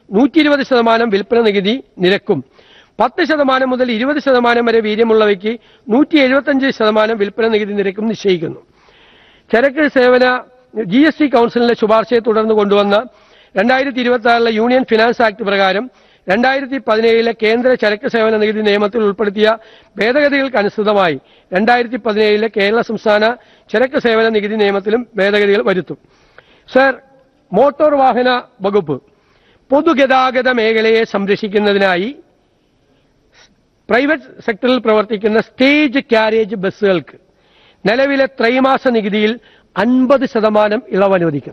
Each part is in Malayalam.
നൂറ്റി ഇരുപത് ശതമാനം വിൽപ്പന നികുതി നിരക്കും പത്ത് ശതമാനം മുതൽ ഇരുപത് ശതമാനം വരെ വീര്യമുള്ളവയ്ക്ക് നൂറ്റി എഴുപത്തഞ്ച് ശതമാനം വിൽപ്പന നികുതി നിരക്കും നിശ്ചയിക്കുന്നു ചരക്ക് സേവന ജി എസ് ടി കൗൺസിലിന്റെ ശുപാർശയെ തുടർന്ന് കൊണ്ടുവന്ന രണ്ടായിരത്തി ഇരുപത്തി ആറിലെ യൂണിയൻ ഫിനാൻസ് ആക്ട് പ്രകാരം രണ്ടായിരത്തി പതിനേഴിലെ കേന്ദ്ര ചരക്ക് സേവന നികുതി നിയമത്തിൽ ഉൾപ്പെടുത്തിയ ഭേദഗതികൾക്ക് അനുസൃതമായി രണ്ടായിരത്തി പതിനേഴിലെ കേരള സംസ്ഥാന ചരക്ക് സേവന നികുതി നിയമത്തിലും ഭേദഗതികൾ വരുത്തും സർ മോട്ടോർ വാഹന വകുപ്പ് പൊതുഗതാഗത മേഖലയെ സംരക്ഷിക്കുന്നതിനായി പ്രൈവറ്റ് സെക്ടറിൽ പ്രവർത്തിക്കുന്ന സ്റ്റേജ് കാരേജ് ബസ്സുകൾക്ക് നിലവിലെ ത്രൈമാസ നികുതിയിൽ അൻപത് ശതമാനം ഇളവ് അനുവദിക്കും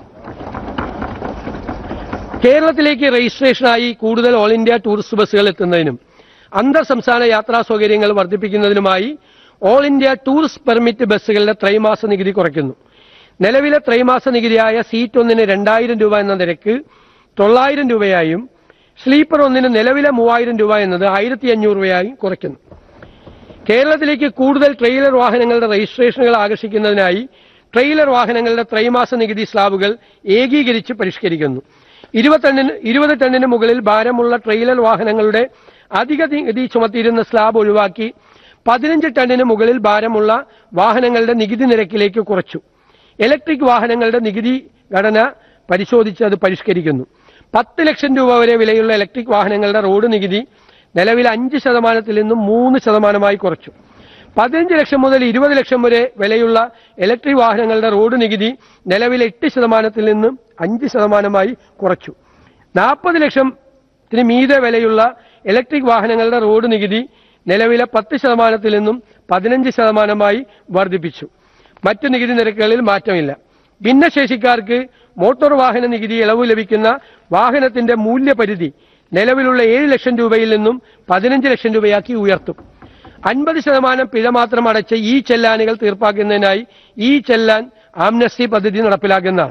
കേരളത്തിലേക്ക് രജിസ്ട്രേഷനായി കൂടുതൽ ഓൾ ഇന്ത്യ ടൂറിസ്റ്റ് ബസ്സുകൾ എത്തുന്നതിനും അന്തർ സംസ്ഥാന യാത്രാ സൗകര്യങ്ങൾ വർദ്ധിപ്പിക്കുന്നതിനുമായി ഓൾ ഇന്ത്യ ടൂറിസ്റ്റ് പെർമിറ്റ് ബസ്സുകളുടെ ത്രൈമാസ നികുതി കുറയ്ക്കുന്നു നിലവിലെ ത്രൈമാസ നികുതിയായ സീറ്റ് ഒന്നിന് രണ്ടായിരം രൂപ എന്ന നിരക്ക് തൊള്ളായിരം രൂപയായും സ്ലീപ്പർ ഒന്നിന് നിലവിലെ മൂവായിരം രൂപ എന്നത് ആയിരത്തി അഞ്ഞൂറ് രൂപയായും കുറയ്ക്കുന്നു കേരളത്തിലേക്ക് കൂടുതൽ ട്രെയിലർ വാഹനങ്ങളുടെ രജിസ്ട്രേഷനുകൾ ആകർഷിക്കുന്നതിനായി ട്രെയിലർ വാഹനങ്ങളുടെ ത്രൈമാസ നികുതി സ്ലാബുകൾ ഏകീകരിച്ച് പരിഷ്കരിക്കുന്നു ഇരുപത് ടണ്ണിന് ഇരുപത് ടണ്ണിന് മുകളിൽ ഭാരമുള്ള ട്രെയിലർ വാഹനങ്ങളുടെ അധിക നികുതി ചുമത്തിയിരുന്ന സ്ലാബ് ഒഴിവാക്കി പതിനഞ്ച് ടണ്ണിന് മുകളിൽ ഭാരമുള്ള വാഹനങ്ങളുടെ നികുതി നിരക്കിലേക്ക് കുറച്ചു ഇലക്ട്രിക് വാഹനങ്ങളുടെ നികുതി ഘടന പരിശോധിച്ച് അത് പരിഷ്കരിക്കുന്നു പത്ത് ലക്ഷം രൂപ വരെ വിലയുള്ള ഇലക്ട്രിക് വാഹനങ്ങളുടെ റോഡ് നികുതി നിലവിൽ അഞ്ച് ശതമാനത്തിൽ നിന്നും മൂന്ന് ശതമാനമായി കുറച്ചു പതിനഞ്ച് ലക്ഷം മുതൽ ഇരുപത് ലക്ഷം വരെ വിലയുള്ള ഇലക്ട്രിക് വാഹനങ്ങളുടെ റോഡ് നികുതി നിലവിൽ എട്ട് ശതമാനത്തിൽ നിന്നും അഞ്ച് ശതമാനമായി കുറച്ചു നാൽപ്പത് ലക്ഷത്തിന് മീതെ വിലയുള്ള ഇലക്ട്രിക് വാഹനങ്ങളുടെ റോഡ് നികുതി നിലവിലെ പത്ത് ശതമാനത്തിൽ നിന്നും പതിനഞ്ച് ശതമാനമായി വർദ്ധിപ്പിച്ചു മറ്റു നികുതി നിരക്കുകളിൽ മാറ്റമില്ല ഭിന്നശേഷിക്കാർക്ക് മോട്ടോർ വാഹന നികുതി ഇളവ് ലഭിക്കുന്ന വാഹനത്തിന്റെ മൂല്യപരിധി നിലവിലുള്ള ഏഴ് ലക്ഷം രൂപയിൽ നിന്നും പതിനഞ്ച് ലക്ഷം രൂപയാക്കി ഉയർത്തും അൻപത് ശതമാനം പിഴ മാത്രം അടച്ച് ഈ ചെല്ലാനുകൾ തീർപ്പാക്കുന്നതിനായി ഈ ചെല്ലാൻ ആംനസ്റ്റി പദ്ധതി നടപ്പിലാക്കുന്നതാണ്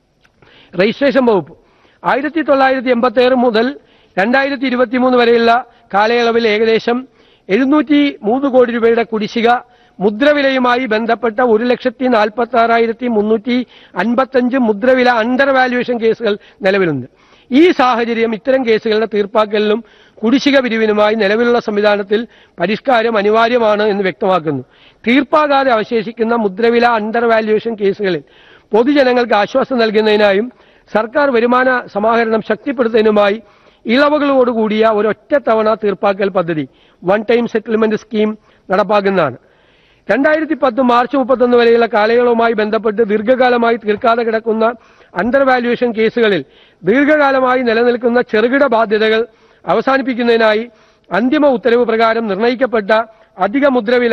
രജിസ്ട്രേഷൻ വകുപ്പ് ആയിരത്തി തൊള്ളായിരത്തി എൺപത്തി ഏഴ് മുതൽ രണ്ടായിരത്തി ഇരുപത്തി മൂന്ന് വരെയുള്ള കാലയളവിൽ ഏകദേശം എഴുന്നൂറ്റി മൂന്ന് കോടി രൂപയുടെ കുടിശ്ശിക മുദ്രവിലയുമായി ബന്ധപ്പെട്ട ഒരു ലക്ഷത്തി നാൽപ്പത്തി ആറായിരത്തി മുന്നൂറ്റി അൻപത്തഞ്ച് മുദ്രവില അണ്ടർ വാല്യുവേഷൻ കേസുകൾ നിലവിലുണ്ട് ഈ സാഹചര്യം ഇത്തരം കേസുകളുടെ തീർപ്പാക്കലിനും കുടിശ്ശിക പിരിവിനുമായി നിലവിലുള്ള സംവിധാനത്തിൽ പരിഷ്കാരം അനിവാര്യമാണ് എന്ന് വ്യക്തമാക്കുന്നു തീർപ്പാകാതെ അവശേഷിക്കുന്ന മുദ്രവില അണ്ടർ വാല്യുവേഷൻ കേസുകളിൽ പൊതുജനങ്ങൾക്ക് ആശ്വാസം നൽകുന്നതിനായും സർക്കാർ വരുമാന സമാഹരണം ശക്തിപ്പെടുത്തുന്നതിനുമായി ഇളവുകളോടുകൂടിയ ഒരൊറ്റത്തവണ തീർപ്പാക്കൽ പദ്ധതി വൺ ടൈം സെറ്റിൽമെന്റ് സ്കീം നടപ്പാക്കുന്നതാണ് രണ്ടായിരത്തി പത്ത് മാർച്ച് മുപ്പത്തൊന്ന് വരെയുള്ള കാലയളവുമായി ബന്ധപ്പെട്ട് ദീർഘകാലമായി തീർക്കാതെ കിടക്കുന്ന അണ്ടർ വാല്യുവേഷൻ കേസുകളിൽ ദീർഘകാലമായി നിലനിൽക്കുന്ന ചെറുകിട ബാധ്യതകൾ അവസാനിപ്പിക്കുന്നതിനായി അന്തിമ ഉത്തരവ് പ്രകാരം നിർണയിക്കപ്പെട്ട അധിക മുദ്രവില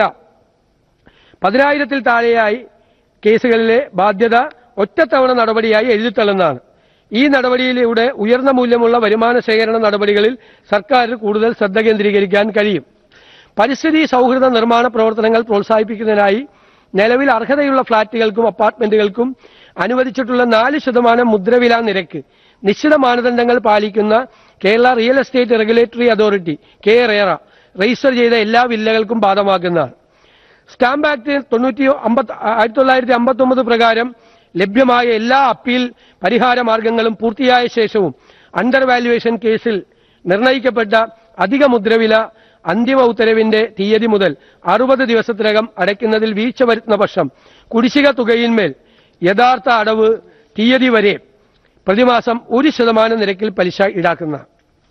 പതിനായിരത്തിൽ താഴെയായി കേസുകളിലെ ബാധ്യത ഒറ്റത്തവണ നടപടിയായി എഴുതിത്തള്ളുന്നതാണ് ഈ നടപടിയിലൂടെ ഉയർന്ന മൂല്യമുള്ള വരുമാന ശേഖരണ നടപടികളിൽ സർക്കാരിന് കൂടുതൽ ശ്രദ്ധ കേന്ദ്രീകരിക്കാൻ കഴിയും പരിസ്ഥിതി സൗഹൃദ നിർമ്മാണ പ്രവർത്തനങ്ങൾ പ്രോത്സാഹിപ്പിക്കുന്നതിനായി നിലവിൽ അർഹതയുള്ള ഫ്ളാറ്റുകൾക്കും അപ്പാർട്ട്മെന്റുകൾക്കും അനുവദിച്ചിട്ടുള്ള നാല് ശതമാനം മുദ്രവില നിരക്ക് നിശ്ചിത മാനദണ്ഡങ്ങൾ പാലിക്കുന്ന Kerala real estate regulatory authority K RERA register ചെയ്ത എല്ലാ വില്ലകൾക്കും ബാധകമാക്കുന്നതാണ് സ്റ്റാമ്പ് ആക്ട് തൊണ്ണൂറ്റി അമ്പത്തി ആയിരത്തി തൊള്ളായിരത്തി അമ്പത്തി ഒമ്പത് പ്രകാരം ലഭ്യമായ എല്ലാ അപ്പീൽ പരിഹാര മാർഗങ്ങളും പൂർത്തിയായ ശേഷവും അണ്ടർ വാല്യുവേഷൻ കേസിൽ നിർണയിക്കപ്പെട്ട അധിക മുദ്രവില അന്തിമ ഉത്തരവിന്റെ തീയതി മുതൽ അറുപത് ദിവസത്തിനകം അടയ്ക്കുന്നതിൽ വീഴ്ച വരുത്തുന്ന പക്ഷം കുടിശ്ശിക തുകയിന്മേൽ യഥാർത്ഥ അടവ് തീയതി വരെ പ്രതിമാസം ഒരു ശതമാനം നിരക്കിൽ പലിശ ഈടാക്കുന്ന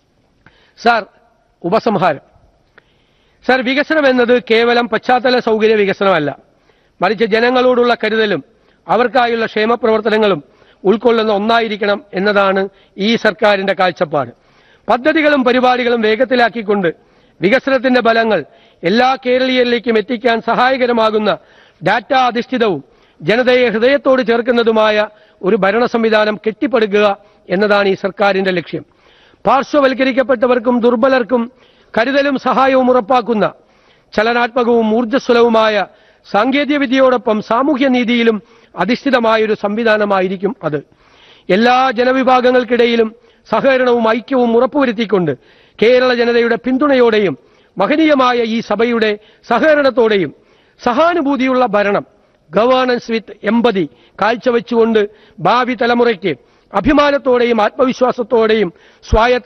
സാർ ഉപസംഹാരം സാർ വികസനം എന്നത് കേവലം പശ്ചാത്തല സൗകര്യ വികസനമല്ല മറിച്ച് ജനങ്ങളോടുള്ള കരുതലും അവർക്കായുള്ള ക്ഷേമ പ്രവർത്തനങ്ങളും ഉൾക്കൊള്ളുന്ന ഒന്നായിരിക്കണം എന്നതാണ് ഈ സർക്കാരിന്റെ കാഴ്ചപ്പാട് പദ്ധതികളും പരിപാടികളും വേഗത്തിലാക്കിക്കൊണ്ട് വികസനത്തിന്റെ ഫലങ്ങൾ എല്ലാ കേരളീയരിലേക്കും എത്തിക്കാൻ സഹായകരമാകുന്ന ഡാറ്റ അധിഷ്ഠിതവും ജനതയെ ഹൃദയത്തോട് ചേർക്കുന്നതുമായ ഒരു ഭരണ സംവിധാനം കെട്ടിപ്പടുക്കുക എന്നതാണ് ഈ സർക്കാരിന്റെ ലക്ഷ്യം പാർശ്വവൽക്കരിക്കപ്പെട്ടവർക്കും ദുർബലർക്കും കരുതലും സഹായവും ഉറപ്പാക്കുന്ന ചലനാത്മകവും ഊർജ്ജസ്വലവുമായ സാങ്കേതിക വിദ്യയോടൊപ്പം സാമൂഹ്യനീതിയിലും അധിഷ്ഠിതമായ ഒരു സംവിധാനമായിരിക്കും അത് എല്ലാ ജനവിഭാഗങ്ങൾക്കിടയിലും സഹകരണവും ഐക്യവും ഉറപ്പുവരുത്തിക്കൊണ്ട് കേരള ജനതയുടെ പിന്തുണയോടെയും മഹനീയമായ ഈ സഭയുടെ സഹകരണത്തോടെയും സഹാനുഭൂതിയുള്ള ഭരണം ഗവേണൻസ് വിത്ത് എമ്പതി കാഴ്ചവെച്ചുകൊണ്ട് ഭാവി തലമുറയ്ക്ക് അഭിമാനത്തോടെയും ആത്മവിശ്വാസത്തോടെയും സ്വായത്ത